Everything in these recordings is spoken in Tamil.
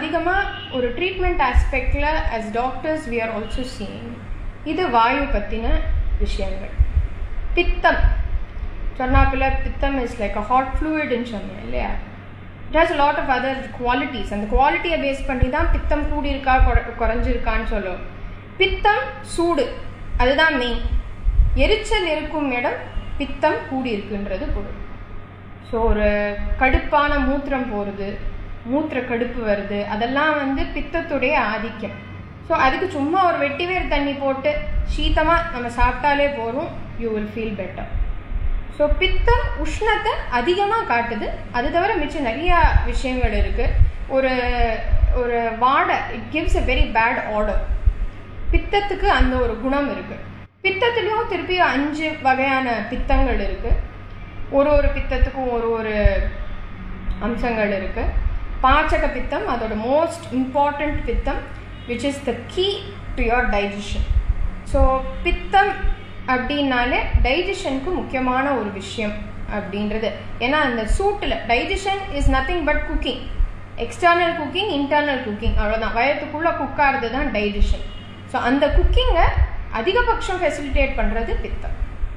அதிகமாக ஒரு ட்ரீட்மெண்ட் ஆஸ்பெக்டில் as doctors we are also seeing இது வாயு பற்றின விஷயங்கள் பித்தம் சொன்னாப்புல பித்தம் இஸ் லைக் அ ஹாட் ஃப்ளூயிட்னு சொன்னேன் இல்லையா it has lot of other qualities அந்த குவாலிட்டியை பேஸ் பண்ணி தான் பித்தம் கூடியிருக்கா குறை- குறைஞ்சிருக்கான்னு சொல்லுவோம் பித்தம் சூடு அதுதான் மெயின் எரிச்சல் இருக்கும் இடம் பித்தம் கூடியிருக்குன்றது பொருள் ஸோ ஒரு கடுப்பான மூத்திரம் போகிறது மூத்திர கடுப்பு வருது அதெல்லாம் வந்து பித்தத்துடைய ஆதிக்கம் ஸோ அதுக்கு சும்மா ஒரு வெட்டி வேர் தண்ணி போட்டு சீத்தமாக நம்ம சாப்பிட்டாலே போதும் you will feel better so பித்தம் உஷ்ணத்தை அதிகமாக காட்டுது அது தவிர மிச்சம் நிறையா விஷயங்கள் இருக்குது ஒரு ஒரு வாடை it gives a very bad odour பித்தத்துக்கு அந்த ஒரு குணம் இருக்குது பித்தத்துலேயும் திருப்பியும் அஞ்சு வகையான பித்தங்கள் இருக்குது ஒரு ஒரு பித்தத்துக்கும் ஒரு ஒரு அம்சங்கள் இருக்குது பாச்சக பித்தம் அதோட மோஸ்ட் இம்பார்ட்டண்ட் பித்தம் which is the key to your digestion so பித்தம் அப்படின்னாலே டைஜஷனுக்கு முக்கியமான ஒரு விஷயம் அப்படின்றது ஏன்னா அந்த சூட்டில் digestion is nothing but cooking external cooking internal cooking அவ்வளோதான் வயத்துக்குள்ளே குக்காகிறது தான் டைஜஷன் ஸோ அந்த குக்கிங்கை அதிகபட்சம் ஃபெசிலிட்டேட் பண்ணுறது பித்தம்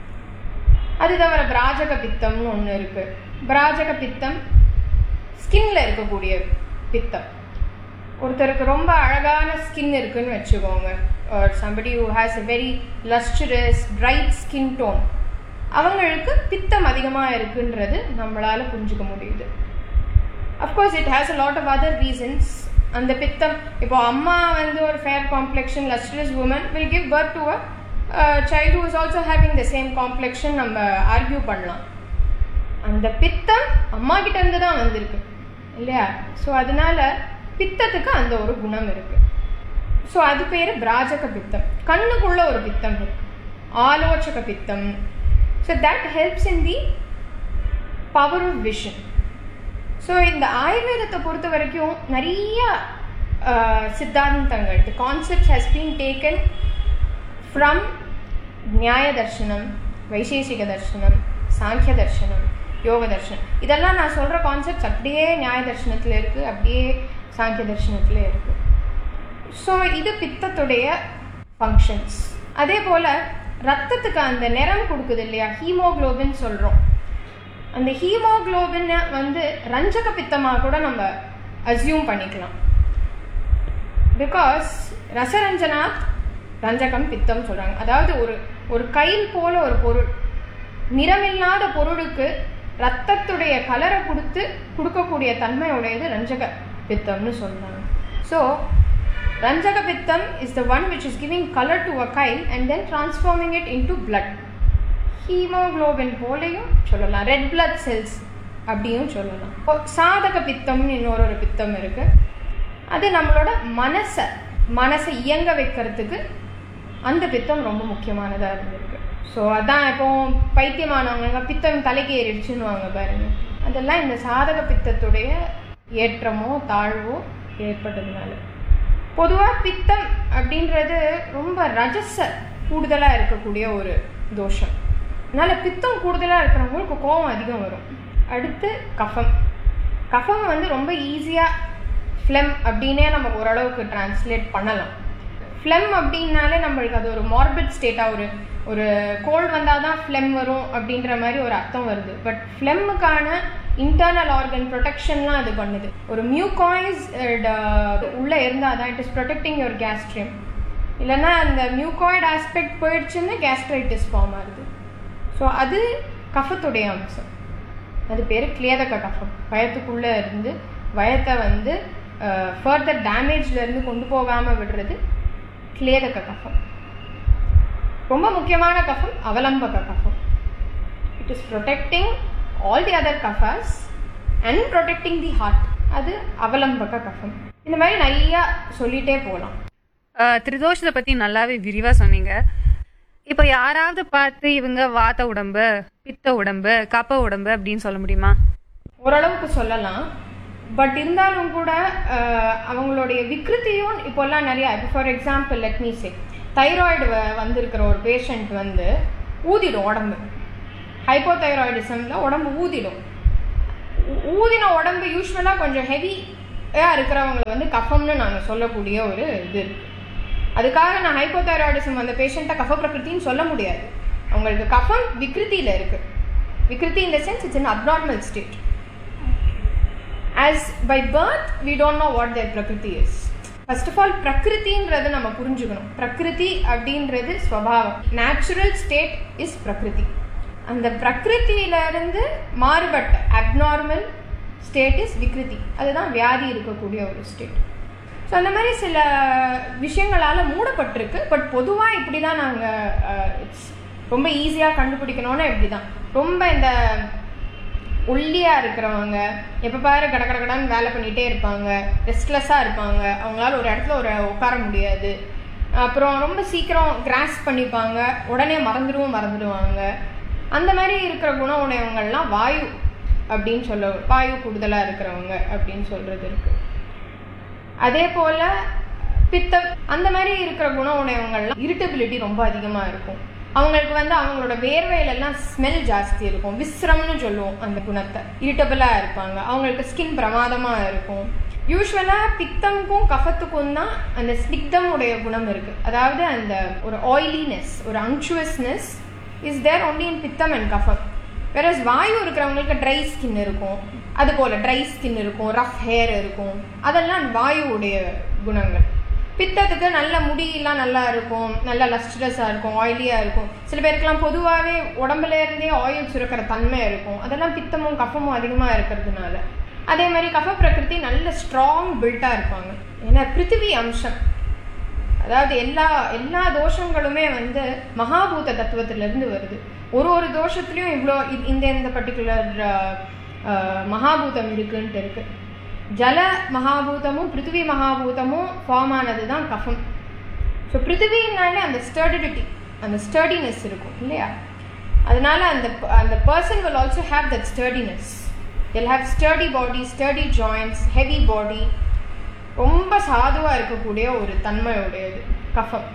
அது தவிர பிராஜக பித்தம்னு ஒன்று இருக்குது பிராஜக பித்தம் ஸ்கின்ல இருக்கக்கூடிய பித்தம் ஒருத்தருக்கு ரொம்ப அழகான ஸ்கின் இருக்குன்னு வச்சுக்கோங்க somebody who has a very lustrous bright skin tone அவங்களுக்கு பித்தம் அதிகமாக இருக்குன்றது நம்மளால் புரிஞ்சுக்க முடியுது of course it has a lot of other reasons அந்த பித்தம் இப்போ அம்மா வந்து ஒரு fair complexion lustrous woman will give birth to a child is also having the same complexion நம்ம ஆர்கியூ பண்ணலாம் அந்த பித்தம் அம்மா கிட்ட இருந்து தான் வந்திருக்கு இல்லையா ஸோ அதனால பித்தத்துக்கு அந்த ஒரு குணம் இருக்கு ஸோ அது பேர் பிராஜக பித்தம் கண்ணுக்குள்ள ஒரு பித்தம் இருக்கு ஆலோசக பித்தம் so that helps in the power of vision so இந்த ஆயுர்வேதத்தை பொறுத்த வரைக்கும் நிறைய ஆஹ், சித்தாந்தங்கள் the concepts has been taken from Nyaya தர்ஷனம் வைசேஷிக தர்ஷனம் சாங்கிய தர்ஷனம் யோக தர்ஷனம் இதெல்லாம் நான் சொல்கிற கான்செப்ட்ஸ் அப்படியே நியாய தர்ஷனத்தில் இருக்குது அப்படியே சாங்கிய தர்ஷனத்தில் இருக்குது ஸோ இது பித்தத்துடைய ஃபங்க்ஷன்ஸ் அதே போல் ரத்தத்துக்கு அந்த நிறம் கொடுக்குது இல்லையா ஹீமோகுளோபின் சொல்கிறோம் அந்த ஹீமோகுளோபினை வந்து ரஞ்சக பித்தமாக கூட நம்ம அசியூம் பண்ணிக்கலாம் பிகாஸ் ரசரஞ்சனாத் ரஞ்சகம் பித்தம் சொல்கிறாங்க அதாவது ஒரு ஒரு கைல் போல ஒரு பொருள் நிறமில்லாத பொருளுக்கு ரத்தத்துடைய கலரை கொடுத்து கொடுக்கக்கூடிய தன்மை உடையது ரஞ்சக பித்தம்னு சொல்றாங்க ஸோ ரஞ்சக பித்தம் is the one which is giving colour to a chyle and then transforming it into blood haemoglobin போலையும் சொல்லலாம் ரெட் blood செல்ஸ் அப்படியும் சொல்லலாம் இப்போ சாதக பித்தம்னு இன்னொரு ஒரு பித்தம் இருக்கு அது நம்மளோட மனசை மனசை இயங்க வைக்கிறதுக்கு அந்த பித்தம் ரொம்ப முக்கியமானதாக இருந்திருக்கு ஸோ அதான் இப்போ பைத்தியமானவங்க பித்தம் தலைக்கு ஏறிடுச்சுன்னுவாங்க பாருங்க அதெல்லாம் இந்த சாதக பித்தத்துடைய ஏற்றமோ தாழ்வோ ஏற்பட்டதுனால பொதுவாக பித்தம் அப்படின்றது ரொம்ப ரஜச கூடுதலாக இருக்கக்கூடிய ஒரு தோஷம் அதனால பித்தம் கூடுதலாக இருக்கிறவங்களுக்கு கோபம் அதிகம் வரும் அடுத்து கஃபம் கஃபம் வந்து ரொம்ப ஈஸியாக ஃப்ளெம் அப்படின்னே நம்ம ஓரளவுக்கு டிரான்ஸ்லேட் பண்ணலாம் ஃப்ளெம் அப்படின்னாலே நம்மளுக்கு அது ஒரு மார்பிட் ஸ்டேட்டாக ஒரு ஒரு கோல்டு வந்தால் தான் ஃப்ளெம் வரும் அப்படின்ற மாதிரி ஒரு அர்த்தம் வருது பட் ஃப்ளெம்முக்கான இன்டர்னல் ஆர்கன் ப்ரொடெக்ஷன்லாம் அது பண்ணுது ஒரு மியூகாய்ஸ் உள்ளே இருந்தால் தான் it is protecting your gastrium இல்லைன்னா அந்த மியூகாய்டு ஆஸ்பெக்ட் போயிடுச்சுன்னா கேஸ்ட்ரைட்டிஸ் ஃபார்ம் ஆகுது ஸோ அது கஃபத்துடைய அம்சம் அது பேர் கிளியதக்க கஃபம் வயத்துக்குள்ளே இருந்து வயத்தை வந்து ஃபர்தர் டேமேஜ்லேருந்து கொண்டு போகாமல் விடுறது கிளேதக கஃபம் ரொம்ப முக்கியமான கஃபம் அவலம்பக கஃபம் it is protecting all the other கஃபாஸ் அண்ட் ப்ரொடெக்டிங் தி ஹார்ட் அது அவலம்பக கஃபம் இந்த மாதிரி நிறையா சொல்லிட்டே போகலாம் அஹ், திரிதோஷத்தை பத்தி நல்லாவே விரிவா சொன்னீங்க இப்போ யாராவது பார்த்து இவங்க வாத்த உடம்பு பித்த உடம்பு கப்ப உடம்பு அப்படின்னு சொல்ல முடியுமா ஓரளவுக்கு சொல்லலாம் பட் இருந்தாலும் கூட அஹ், அவங்களுடைய விக்ருதியும் இப்போல்லாம் நிறையா இப்போ for example let me say thyroid வந்திருக்கிற ஒரு பேஷண்ட் வந்து ஊதிடும் உடம்பு ஹைப்போதைராய்டிசமில் உடம்பு ஊதிடும் ஊ- ஊதின உடம்பு யூஸ்வலாக கொஞ்சம் ஹெவி இருக்கிறவங்களை வந்து கஃபம்னு நாங்கள் சொல்லக்கூடிய ஒரு இது இருக்கு அதுக்காக நான் ஹைப்போதைராய்டிசம் அந்த பேஷண்ட்டை கஃப பிரகிருத்தின்னு சொல்ல முடியாது அவங்களுக்கு கஃபம் விக்ருதியில் இருக்கு விக்ருதி in the sense it's an abnormal state as by birth we don't know what their பிரகிருதி இஸ் ஃபர்ஸ்ட் ஆஃப் ஆல் பிரகிருதின்றது நம்ம புரிஞ்சுக்கணும் பிரகிருதி அப்படின்றது ஸ்வபாவம் நேச்சுரல் ஸ்டேட் இஸ் பிரகிருதி அந்த பிரகிருதியில இருந்து மாறுபட்ட அப்நார்மல் ஸ்டேட் இஸ் விக்ருதி அதுதான் வியாதி இருக்கக்கூடிய ஒரு ஸ்டேட் ஸோ அந்த மாதிரி சில விஷயங்களால் மூடப்பட்டிருக்கு பட் பொதுவாக இப்படி தான் நாங்கள் இட்ஸ் ரொம்ப ஈஸியாக கண்டுபிடிக்கணும்னா இப்படி தான் ரொம்ப இந்த ஒல்லியாக இருக்கிறவங்க எப்போ பாரு கட கட கடன்னு வேலை பண்ணிகிட்டே இருப்பாங்க ரெஸ்ட்லெஸ்ஸாக இருப்பாங்க அவங்களால ஒரு இடத்துல ஒரு உட்கார முடியாது அப்புறம் ரொம்ப சீக்கிரம் கிராஸ் பண்ணிப்பாங்க உடனே மறந்துடுவோம் மறந்துடுவாங்க அந்த மாதிரி இருக்கிற குண உடையவங்கள்லாம் வாயு அப்படின்னு சொல்ல வாயு கூடுதலாக இருக்கிறவங்க அப்படின்னு சொல்கிறது இருக்குது அதே போல் பித்தம் அந்த மாதிரி இருக்கிற குண உடையவங்கள்லாம் இரிட்டபிலிட்டி ரொம்ப அதிகமாக இருக்கும் அவங்களுக்கு வந்து அவங்களோட வேர்வையிலெல்லாம் ஸ்மெல் ஜாஸ்தி இருக்கும் விஸ்ரம்னு சொல்லுவோம் அந்த குணத்தை இரிட்டபிளாக இருப்பாங்க அவங்களுக்கு ஸ்கின் பிரமாதமாக இருக்கும் யூஸ்வலாக பித்தம்க்கும் கஃபத்துக்கும் தான் அந்த ஸ்னிக்தம் உடைய குணம் இருக்குது அதாவது அந்த ஒரு ஆயிலினஸ் ஒரு அங்சுவஸ்னஸ் இஸ் தேர் ஒன்லி இன் பித்தம் அண்ட் கஃபம் வேறஸ் வாயு இருக்கிறவங்களுக்கு ட்ரை ஸ்கின் இருக்கும் அது போல் ட்ரை ஸ்கின் இருக்கும் ரஃப் ஹேர் இருக்கும் அதெல்லாம் வாயுவுடைய குணங்கள் பித்தத்துக்கு நல்ல முடியெல்லாம் நல்லா இருக்கும் நல்லா லஸ்ட்ரஸாக இருக்கும் ஆயிலியாக இருக்கும் சில பேருக்குலாம் பொதுவாகவே உடம்புல இருந்தே ஆயில் சுரக்கிற தன்மை இருக்கும் அதெல்லாம் பித்தமும் கஃபமும் அதிகமாக இருக்கிறதுனால அதே மாதிரி கஃப பிரகிருதி நல்ல ஸ்ட்ராங் பில்ட்டாக இருப்பாங்க ஏன்னா பிருத்திவி அம்சம் அதாவது எல்லா எல்லா தோஷங்களுமே வந்து மகாபூத தத்துவத்திலிருந்து வருது ஒரு ஒரு தோஷத்துலையும் இவ்வளோ இ- இந்த இந்த பர்டிகுலர் மகாபூதம் இருக்குன்ட்டு இருக்கு ஜல மகாபூதமும் பிருத்திவி மகாபூதமும் ஃபார்ம் ஆனது தான் கஃபம் ஸோ பிருத்திவினாலே அந்த ஸ்டர்டிடிட்டி அந்த ஸ்டர்டினஸ் இருக்கும் இல்லையா அதனால அந்த அந்த person will also have that sturdiness they'll have sturdy body sturdy joints heavy body ரொம்ப சாதுவாக இருக்கக்கூடிய ஒரு தன்மையுடையது கஃபம்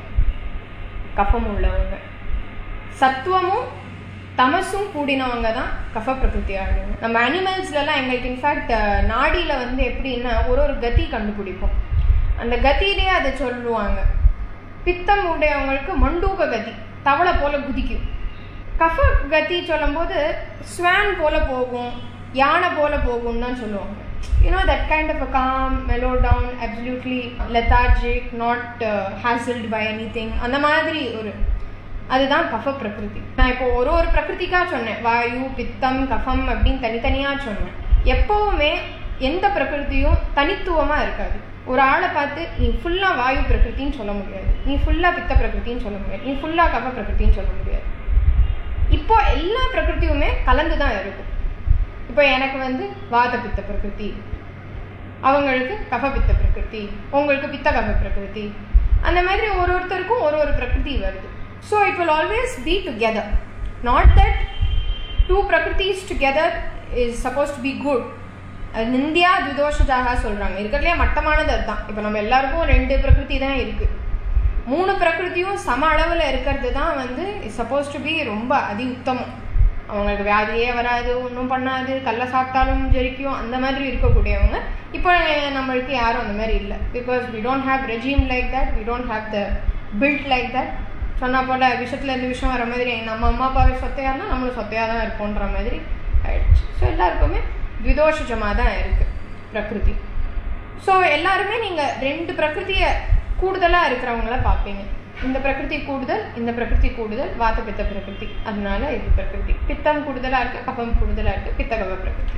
கஃபம் உள்ளவங்க சத்துவமும் தமசும் கூடினவங்க தான் கஃப பிரகிருதி ஆடுங்க நம்ம அனிமல்ஸ்லலாம் எங்களுக்கு இன்ஃபேக்ட் நாடியில் வந்து எப்படின்னா ஒரு ஒரு கதி கண்டுபிடிப்போம் அந்த கதியிலேயே அதை சொல்லுவாங்க பித்தம் உடையவங்களுக்கு மண்டூக கதி தவளை போல குதிக்கும் கஃப கதி சொல்லும்போது ஸ்வான் போல போகும் யானை போல போகும் தான் சொல்லுவாங்க you know that kind of a calm mellow down absolutely lethargic not hassled by anything அந்த மாதிரி ஒரு அதுதான் கஃப பிரகிருதி நான் இப்போ ஒரு ஒரு பிரகிருதிக்கா சொன்னேன் வாயு பித்தம் கஃபம் அப்படின்னு தனித்தனியாக சொன்னேன் எப்போவுமே எந்த பிரகிருதியும் தனித்துவமாக இருக்காது ஒரு ஆளை பார்த்து நீ ஃபுல்லாக வாயு பிரகிருத்தின்னு சொல்ல முடியாது நீ ஃபுல்லாக பித்த பிரகிருத்தின்னு சொல்ல முடியாது நீ ஃபுல்லாக கஃப பிரகிருத்தின்னு சொல்ல முடியாது இப்போ எல்லா பிரகிருதியுமே கலந்து தான் இருக்கும் இப்போ எனக்கு வந்து வாத பித்த பிரகிருதி அவங்களுக்கு கஃப பித்த பிரகிருதி உங்களுக்கு பித்த கஃப பிரகிருதி அந்த மாதிரி ஒரு ஒருத்தருக்கும் ஒரு ஒரு பிரகிருதி வருது so it will always be together not that two பிரகிருதிஸ் together is supposed to be good அது நிந்தியா துதோஷஜாக சொல்கிறாங்க இருக்கிறதுலே மட்டமானது அதுதான் இப்போ நம்ம எல்லாருக்கும் ரெண்டு பிரகிருதி தான் இருக்குது மூணு பிரகிருதியும் சம அளவில் இருக்கிறது தான் வந்து சப்போஸ் டு பி ரொம்ப அதி உத்தமம் அவங்களுக்கு வியாதியே வராது ஒன்றும் பண்ணாது கல்லை சாப்பிட்டாலும் ஜெரிக்கும் அந்த மாதிரி இருக்கக்கூடியவங்க இப்போ நம்மளுக்கு யாரும் அந்த மாதிரி இல்லை because we don't have regime like that we don't have the build like that சொன்னா போல விஷயத்துல இருந்து விஷயம் வர மாதிரி நம்ம அம்மா அப்பாவே சொத்தையா இருந்தால் நம்மளும் சொத்தையாக தான் இருப்போன்ற மாதிரி ஆயிடுச்சு ஸோ எல்லாருக்குமே விதோஷஜமாக தான் இருக்கு பிரகிருதி ஸோ எல்லாருமே நீங்கள் ரெண்டு பிரகிருதியை கூடுதலாக இருக்கிறவங்கள பார்ப்பீங்க இந்த பிரகிருதி கூடுதல் இந்த பிரகிருதி கூடுதல் வாத பித்த பிரகிருதி அதனால இது பிரகிருதி பித்தம் கூடுதலாக இருக்கு கபம் கூடுதலாக இருக்கு பித்தகவ பிரகிருதி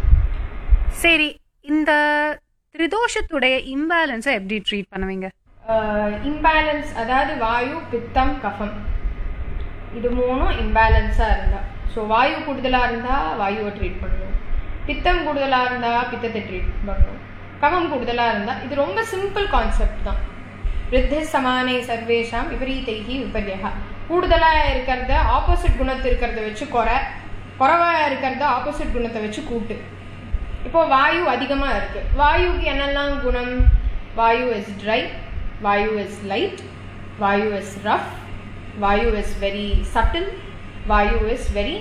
சரி இந்த திரிதோஷத்துடைய இம்பேலன்ஸை எப்படி ட்ரீட் பண்ணுவீங்க இம்பேலன்ஸ் அதாவது வாயு பித்தம் கஃபம் இது மூணும் இம்பேலன்ஸாக இருந்தால் ஸோ வாயு கூடுதலாக இருந்தால் வாயுவை ட்ரீட் பண்ணணும் பித்தம் கூடுதலாக இருந்தால் பித்தத்தை ட்ரீட் பண்ணணும் கஃபம் கூடுதலாக இருந்தால் இது ரொம்ப சிம்பிள் கான்செப்ட் தான் விருத்தி சமானே சர்வேஷாம் விபரீதைகி விபர்யா கூடுதலாக இருக்கிறத ஆப்போசிட் குணத்து இருக்கிறத வச்சு குறை குறைவாக இருக்கிறத ஆப்போசிட் குணத்தை வச்சு கூட்டு இப்போ வாயு அதிகமாக இருக்கு வாயுக்கு என்னெல்லாம் குணம் வாயு இஸ் ட்ரை வாயு இஸ் லைட் வாயு இஸ் ரஃப் வாயு இஸ் வெரி சட்டில் வாயு இஸ் வெரி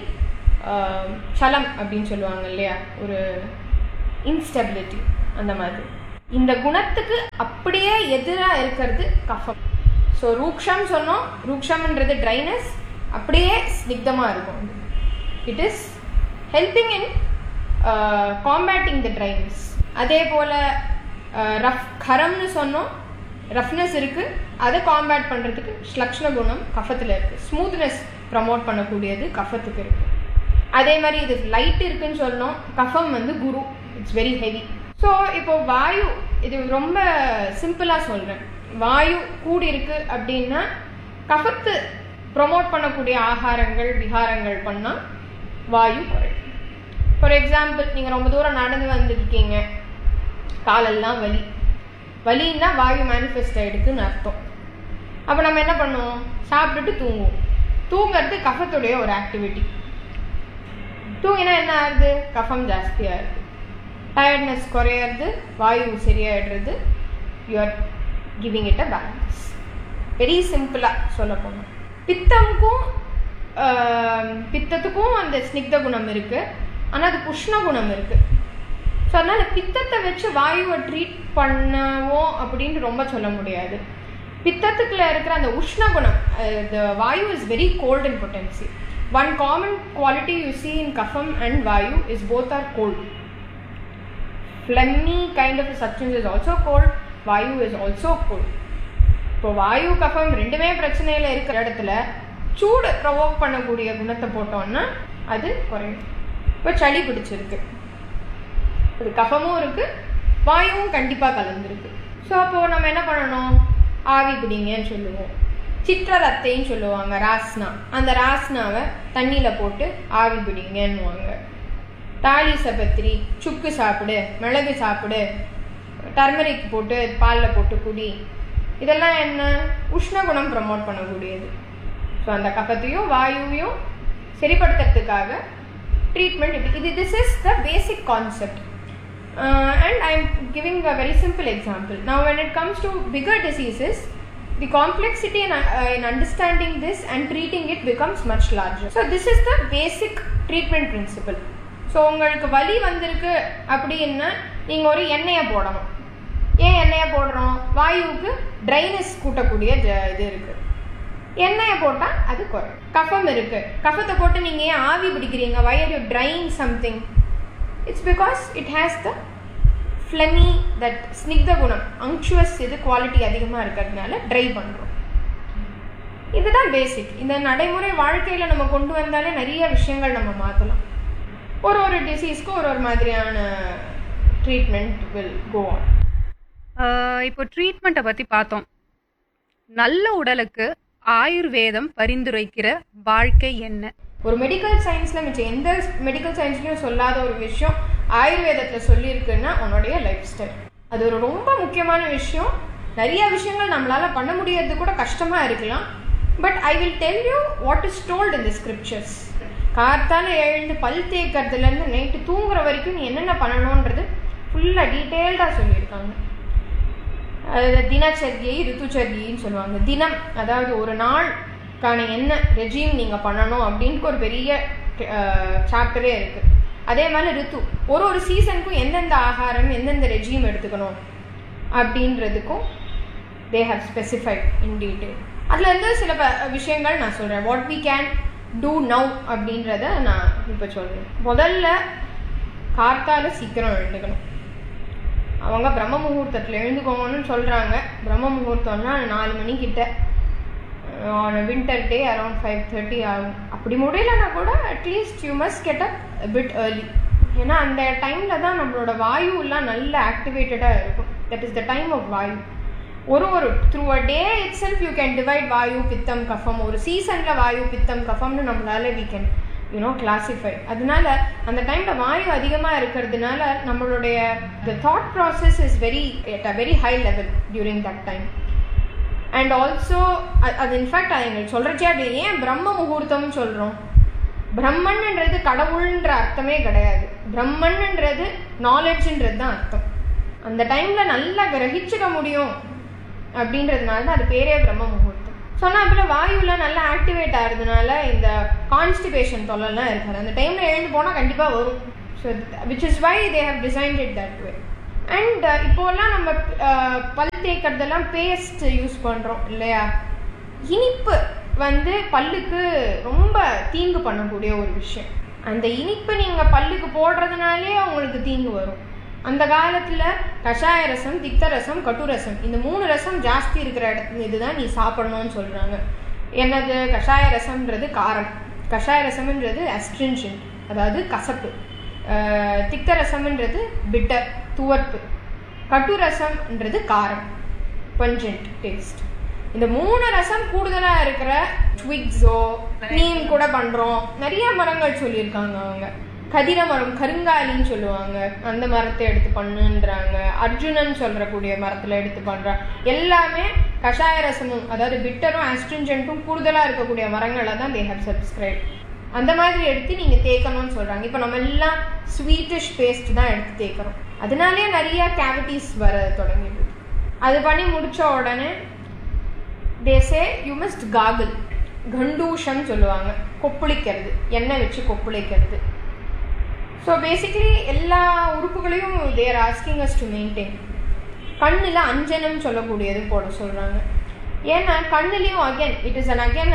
சலம் அப்படின்னு சொல்லுவாங்க இல்லையா ஒரு இன்ஸ்டெபிலிட்டி அந்த மாதிரி இந்த குணத்துக்கு அப்படியே எதிராக இருக்கிறது கஃபம் ஸோ ரூக்ஷம் சொன்னோம் ரூக்ஷம்ன்றது ட்ரைனஸ் அப்படியே ஸ்னிக்தமாக இருக்கும் it is helping in combating the dryness அதே போல் ரஃப் கரம்னு சொன்னோம் ரஃப்னஸ் இருக்குது அதை காம்பேட் பண்ணுறதுக்கு ஸ்லக்ஷ்ண குணம் கஃபத்தில் இருக்குது ஸ்மூத்னஸ் ப்ரமோட் பண்ணக்கூடியது கஃபத்துக்கு இருக்குது அதே மாதிரி இது லைட் இருக்குன்னு சொன்னோம் கஃபம் வந்து குரு இட்ஸ் வெரி ஹெவி ஸோ இப்போ வாயு இது ரொம்ப சிம்பிளாக சொல்கிறேன் வாயு கூடி இருக்கு அப்படின்னா கஃபத்து ப்ரொமோட் பண்ணக்கூடிய ஆகாரங்கள் விகாரங்கள் பண்ணால் வாயு குறையும் ஃபார் எக்ஸாம்பிள் நீங்கள் ரொம்ப தூரம் நடந்து வந்திருக்கீங்க காலெல்லாம் வலி வலின்னா வாயு மேனிஃபெஸ்ட் ஆகிடுக்குன்னு அர்த்தம் அப்போ நம்ம என்ன பண்ணுவோம் சாப்பிட்டுட்டு தூங்குவோம் தூங்குறது கஃபத்துடைய ஒரு ஆக்டிவிட்டி தூங்கினா என்ன ஆகுது கஃபம் ஜாஸ்தியாக இருக்குது டயர்ட்னஸ் குறையிறது வாயு சரியாயிடுறது you're giving it a balance very சிம்பிளாக சொல்ல போனோம் பித்தமுக்கும் பித்தத்துக்கும் அந்த ஸ்னிக்த குணம் இருக்குது ஆனால் அது புஷ்ண குணம் இருக்குது ஸோ அதனால் பித்தத்தை வச்சு வாயுவை ட்ரீட் பண்ணவும் அப்படின்னு ரொம்ப சொல்ல முடியாது பித்தத்துக்குள்ள இருக்கிற அந்த உஷ்ண குணம் த வாயு is very cold in potency one common quality you see in கஃபம் அண்ட் வாயு is both are cold phlegmy kind of a substance is also cold வாயு இஸ் ஆல்சோ கோல்ட் இப்போ வாயு கஃபம் ரெண்டுமே பிரச்சனையில் இருக்கிற இடத்துல சூடு ப்ரொவோக் பண்ணக்கூடிய குணத்தை போட்டோம்னா அது குறையும் இப்போ சளி பிடிச்சிருக்கு அது கஃபமும் இருக்கு வாயுவும் கண்டிப்பாக கலந்துருக்கு ஸோ அப்போது நம்ம என்ன பண்ணணும் ஆவி பிடிங்கன்னு சொல்லுவோம் சிற்றரத்தைன்னு சொல்லுவாங்க ராஸ்னா அந்த ராஸ்னாவை தண்ணியில் போட்டு ஆவி பிடிங்கன்னுவாங்க தாலி சபத்திரி சுக்கு சாப்பிடு மிளகு சாப்பிடு டர்மரிக் போட்டு பாலில் போட்டு குடி இதெல்லாம் என்ன உஷ்ணகுணம் ப்ரமோட் பண்ணக்கூடியது ஸோ அந்த கஃபத்தையும் வாயுவையும் சரிப்படுத்துறதுக்காக ட்ரீட்மெண்ட் இப்படி இது this is the basic concept and I am giving a very simple example now when it comes to bigger diseases the complexity in, uh, in understanding this and treating it becomes much larger. So, this is the basic treatment principle. So உங்களுக்கு வலி வந்திருக்கு அப்படின்னா நீங்கள் ஒரு எண்ணெயை போடணும் ஏன் எண்ணெயை போடுறோம் வாயுவுக்கு ட்ரைனஸ் கூட்டக்கூடிய ஜ இது இருக்குது எண்ணெயை போட்டால் அது குறையும் கஃபம் இருக்குது கஃபத்தை போட்டு நீங்கள் ஏன் ஆவி பிடிக்கிறீங்க why are you trying something it's because it has the phlegmy that ஸ்னிக்த குணம் அங்க்சுவஸ் இது குவாலிட்டி அதிகமாக இருக்கிறதுனால ட்ரை பண்ணுறோம் இதுதான் பேசிக் இந்த நடைமுறை வாழ்க்கையில் நம்ம கொண்டு வந்தாலே நிறைய விஷயங்கள் நம்ம மாற்றலாம் ஒரு ஒரு டிசீஸ்க்கு ஒரு ஒரு மாதிரியான ட்ரீட்மெண்ட் வில் கோ ஆன் இப்போ ட்ரீட்மெண்ட்டை பற்றி பார்த்தோம் நல்ல உடலுக்கு ஆயுர்வேதம் பரிந்துரைக்கிற வாழ்க்கை என்ன ஒரு மெடிக்கல் சயின்ஸில் மிச்சம் எந்த மெடிக்கல் சயின்ஸ்லையும் சொல்லாத ஒரு விஷயம் ஆயுர்வேதத்தில் சொல்லியிருக்குன்னா உன்னுடைய லைஃப் ஸ்டைல் அது ஒரு ரொம்ப முக்கியமான விஷயம் நிறைய விஷயங்கள் நம்மளால் பண்ண முடியறது கூட கஷ்டமாக இருக்கலாம் but I will tell you what is told in the scriptures காத்தால எழுந்து பல் தேய்க்கிறதுலேருந்து நைட்டு தூங்குற வரைக்கும் நீ என்னென்ன பண்ணணுன்றது ஃபுல்லாக டீட்டெயில்டாக சொல்லியிருக்காங்க அது தினச்சரியை ரித்துச்சரியின்னு சொல்லுவாங்க தினம் அதாவது ஒரு நாளுக்கான என்ன ரெஜீம் நீங்கள் பண்ணணும் அப்படின்ட்டு ஒரு பெரிய சாப்டரே இருக்குது அதே மாதிரி ரித்து ஒரு ஒரு சீசனுக்கும் எந்தெந்த ஆகாரம் எந்தெந்த ரெஜீம் எடுத்துக்கணும் அப்படின்றதுக்கும் they have specified in detail அதுலேருந்து சில விஷயங்கள் நான் சொல்கிறேன் what we can do now அப்படின்றத நான் இப்போ சொல்கிறேன் முதல்ல கார்த்தால சீக்கிரம் எழுந்துக்கணும் அவங்க பிரம்ம முகூர்த்தத்தில் எழுந்துக்கோங்கன்னு சொல்கிறாங்க பிரம்ம முகூர்த்தம்னா நாலு மணிக்கிட்ட on winter day around five thirty ஆகும் அப்படி முடியலன்னா கூட at least you must get a bit early ஏன்னா அந்த டைமில் தான் நம்மளோட வாயுலாம் நல்ல ஆக்டிவேட்டடாக இருக்கும் that is the time of வாயு ஒரு ஒரு through a day itself you can divide வாயு பித்தம் கஃபம் ஒரு சீசனில் வாயு பித்தம் கஃபம்னு நம்மளால வீ கேன் யூனோ கிளாசிஃபை அதனால அந்த டைமில் வாயு அதிகமாக இருக்கிறதுனால நம்மளுடைய the thought process is very at a very high level during that time and also அது இன்ஃபேக்ட் அது எங்களுக்கு சொல்கிறச்சே அது ஏன் பிரம்ம முகூர்த்தம்னு சொல்கிறோம் பிரம்மன்ன்றது கடவுள்ன்ற அர்த்தமே கிடையாது பிரம்மன்ன்றது நாலேஜ்ன்றது தான் அர்த்தம் அந்த டைமில் நல்லா கிரகிச்சுக்க முடியும் அப்படின்றதுனால தான் அது பேரே பிரம்ம முகூர்த்தம் சொன்னால் அப்புறம் வாயுவில் நல்லா ஆக்டிவேட் ஆகிறதுனால இந்த கான்ஸ்டிபேஷன் தொல்லலாம் இருக்காது அந்த டைமில் எழுந்து போனால் கண்டிப்பாக வரும் so which is why they have designed it that way and இப்போல்லாம் நம்ம அஹ், பல் தேய்க்கிறதெல்லாம் பேஸ்ட் யூஸ் பண்ணுறோம் இல்லையா இனிப்பு வந்து பல்லுக்கு ரொம்ப தீங்கு பண்ணக்கூடிய ஒரு விஷயம் அந்த இனிப்பு நீங்கள் பல்லுக்கு போடுறதுனாலே உங்களுக்கு தீங்கு வரும் அந்த காலத்தில் கஷாய ரசம் திக்த ரசம் கட்டு ரசம் இந்த மூணு ரசம் ஜாஸ்தி இருக்கிற இடத்துல இதுதான் நீ சாப்பிடணும்னு சொல்கிறாங்க என்னது கஷாய ரசம்ன்றது காரம் கஷாய ரசம்ன்றது அஸ்ட்ரின்ஷன்ட் அதாவது கசப்பு அஹ், திக்த ரசம்ன்றது பிட்டர் துவர்ப்பு கட்டு ரசம்ன்றது காரம் பஞ்சன்ட் டேஸ்ட் இந்த மூணு ரசம் கூடுதலா இருக்கிற ட்விக்ஸோ நீம் கூட பண்றோம் நிறைய மரங்கள் சொல்லியிருக்காங்க அவங்க கதிர மரம் கருங்காலின்னு சொல்லுவாங்க அந்த மரத்தை எடுத்து பண்ணுன்றாங்க அர்ஜுனன் சொல்றக்கூடிய மரத்துல எடுத்து பண்றாங்க எல்லாமே கஷாய ரசமும் அதாவது பிட்டரும் ஆஸ்ட்ரிஞ்சன்ட்டும் கூடுதலா இருக்கக்கூடிய மரங்களை தான் தே ஹவ் சப்ஸ்கிரைப் அந்த மாதிரி எடுத்து நீங்க தேய்க்கணும்னு சொல்றாங்க இப்போ நம்ம எல்லாம் ஸ்வீட்டிஷ் பேஸ்ட் தான் எடுத்து தேய்க்கிறோம் அதனாலே நிறைய கேவிட்டிஸ் வர தொடங்கிடுது அது பண்ணி முடிச்ச உடனே தேசே யூ மஸ்ட் காகுல் கண்டூஷம் சொல்லுவாங்க கொப்பளிக்கிறது எண்ணெய் வச்சு கொப்பளிக்கிறது ஸோ பேசிக்கலி எல்லா உறுப்புகளையும் they're asking us to maintain கண்ணில் அஞ்சனம் சொல்லக்கூடியது போட சொல்கிறாங்க ஏன்னா கண்ணுலேயும் again it is an again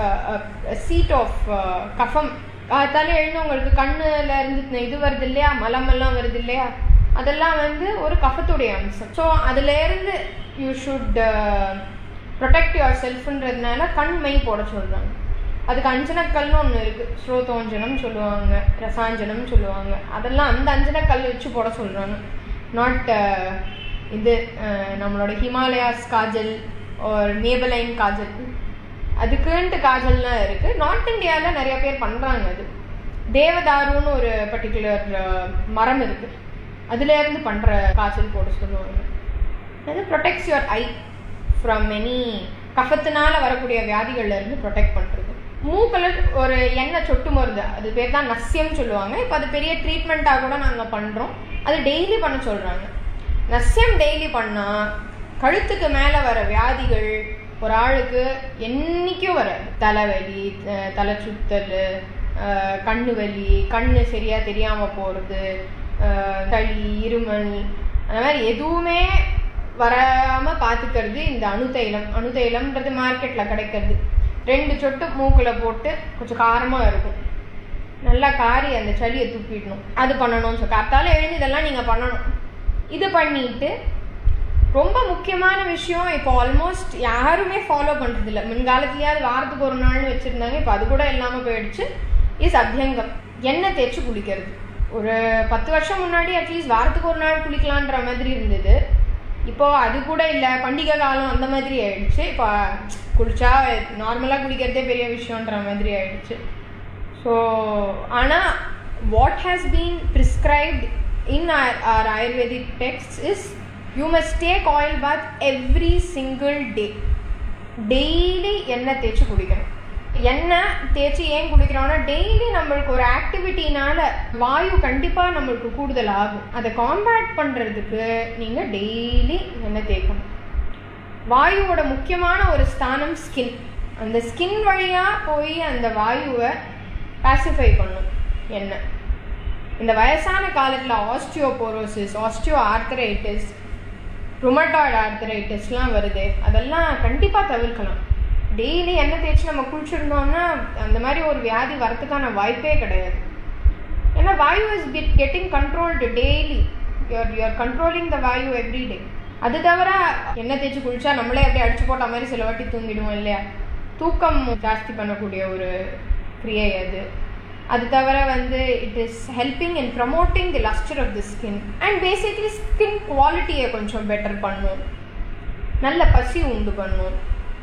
a seat of கஃபம் காத்தால எழுந்தவங்களுக்கு கண்ணுல இருந்து இது வருது இல்லையா மலமெல்லாம் வருது இல்லையா அதெல்லாம் வந்து ஒரு கஃபத்துடைய அம்சம் ஸோ அதுலேருந்து யூ ஷுட் ப்ரொடெக்ட் யுவர் செல்ஃப்ன்றதுனால கண் மை போட சொல்கிறாங்க அதுக்கு அஞ்சனக்கல்னு ஒன்று இருக்குது ஸ்ரோதோஞ்சனம் சொல்லுவாங்க ரசாஞ்சனம் சொல்லுவாங்க அதெல்லாம் அந்த அஞ்சனக்கல் வச்சு போட சொல்கிறாங்க நாட் இது அஹ், நம்மளோட ஹிமாலயாஸ் காஜல் ஒரு மேபலைன் காஜல் அதுக்குன்ட்டு காஜல்லாம் இருக்குது நார்த் இந்தியாவில் நிறைய பேர் பண்ணுறாங்க அது தேவதாருன்னு ஒரு பர்டிகுலர் மரம் இருக்குது அதுலேருந்து பண்ணுற காய்ச்சல் போட சொல்லுவாங்க அது protects your eye from any கஃபத்தினால வரக்கூடிய வியாதிகள்ல இருந்து ப்ரொடெக்ட் பண்ணுறது மூக்கில் ஒரு எண்ணெய் சொட்டு மருந்து அது பேர் தான் நஸ்யம் சொல்லுவாங்க இப்போ அது பெரிய ட்ரீட்மெண்ட்டாக கூட நாங்கள் பண்ணுறோம் அது டெய்லி பண்ண சொல்கிறாங்க நஸ்யம் டெய்லி பண்ணால் கழுத்துக்கு மேலே வர வியாதிகள் ஒரு ஆளுக்கு என்னைக்கும் வராது தலைவலி அஹ் தலை சுத்தல் அஹ் கண்ணு வலி கண்ணு சரியா தெரியாம போறது அஹ் களி இருமல் அந்த மாதிரி எதுவுமே வராம பாத்துக்கிறது இந்த அணுதைலம் அணுதைலம்ன்றது மார்க்கெட்ல கிடைக்கிறது ரெண்டு சொட்டு மூக்குல போட்டு கொஞ்சம் காரமா இருக்கும் நல்லா காரி அந்த சளியை துப்பிடணும் அது பண்ணணும்னு சொல்லி காத்தால எழுந்து இதெல்லாம் நீங்க பண்ணணும் இது பண்ணிட்டு ரொம்ப முக்கியமான விஷயம் இப்போ ஆல்மோஸ்ட் யாருமே ஃபாலோ பண்றது இல்ல முன்காலத்துலயாவது வாரத்துக்கு ஒரு நாள்னு வச்சிருந்தாங்க இப்போ அது கூட இல்லாம போயிடுச்சு இஸ் அத்தியங்கம் எண்ணெய் தேய்ச்சி குளிக்கிறது ஒரு பத்து வருஷம் முன்னாடி அட்லீஸ்ட் வாரத்துக்கு ஒரு நாள் குளிக்கலான்ற மாதிரி இருந்தது இப்போ அது கூட இல்லை பண்டிகை காலம் அந்த மாதிரி ஆயிடுச்சு இப்போ குளிச்சா நார்மலாக குளிக்கிறதே பெரிய விஷயன்ற மாதிரி ஆயிடுச்சு ஸோ ஆனால் what has been prescribed in our our ayurvedic texts is you must take oil bath every single day daily எண்ணெய் தேய்ச்சி குளிக்கணும் எண்ணெய் தேய்ச்சி ஏன் குளிக்கிறோம்னா டெய்லி நம்மளுக்கு ஒரு ஆக்டிவிட்டினால வாயு கண்டிப்பாக நம்மளுக்கு கூடுதல் ஆகும் அதை காம்பேட் பண்ணுறதுக்கு நீங்கள் டெய்லி எண்ணெய் தேய்க்கணும் வாயுவோட முக்கியமான ஒரு ஸ்தானம் ஸ்கின் அந்த ஸ்கின் வழியாக போய் அந்த வாயுவை பாசிஃபை பண்ணும் எண்ணெய் இந்த வயசான காலத்தில் ஆஸ்டியோபோரோசிஸ் ஆஸ்டியோ ஆர்த்தரைட்டிஸ் ருமட்டாய்டு ஆர்த்தரைட்டிஸ்லாம் வருது அதெல்லாம் கண்டிப்பாக தவிர்க்கலாம் டெய்லி எண்ணெய் தேய்ச்சி நம்ம குளிச்சிருந்தோம்னா அந்த மாதிரி ஒரு வியாதி வரதுக்கான வாய்ப்பே கிடையாது ஏன்னா வாயு is get getting controlled daily you're you're controlling the வாயு எவ்ரி டே அது தவிர எண்ணெய் தேய்ச்சி குளிச்சா நம்மளே அப்படியே அடிச்சு போட்ட மாதிரி சில வாட்டி தூங்கிடுவோம் இல்லையா தூக்கம் ஜாஸ்தி பண்ணக்கூடிய ஒரு கிரியை அது அது தவிர வந்து it is helping in promoting the lustre of the skin and basically skin குவாலிட்டியை கொஞ்சம் பெட்டர் பண்ணும் நல்ல பசி உண்டு பண்ணும்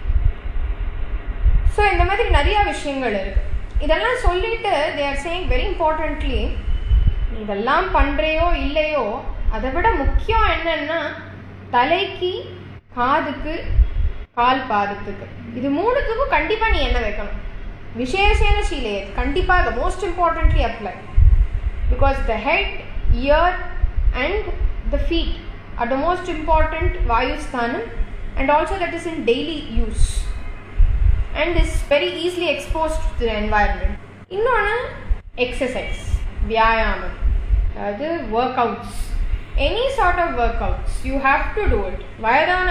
ஸோ இந்த மாதிரி நிறைய விஷயங்கள் இருக்கு இதெல்லாம் சொல்லிட்டு they are saying very importantly இதெல்லாம் பண்றையோ இல்லையோ அதை விட முக்கியம் என்னன்னா தலைக்கு காதுக்கு கால் பாதத்துக்கு இது மூணுத்துக்கும் கண்டிப்பா நீ என்ன வைக்கணும் விசேஷேன சீலையே கண்டிப்பாக most importantly apply because the head ear and the feet are the most important வாயுஸ்தானம் and also that is in daily use and is very easily exposed to the environment இன்னொன்று எக்ஸசைஸ் வியாயாமம் அதாவது workouts any sort of workouts you have to do it வயதான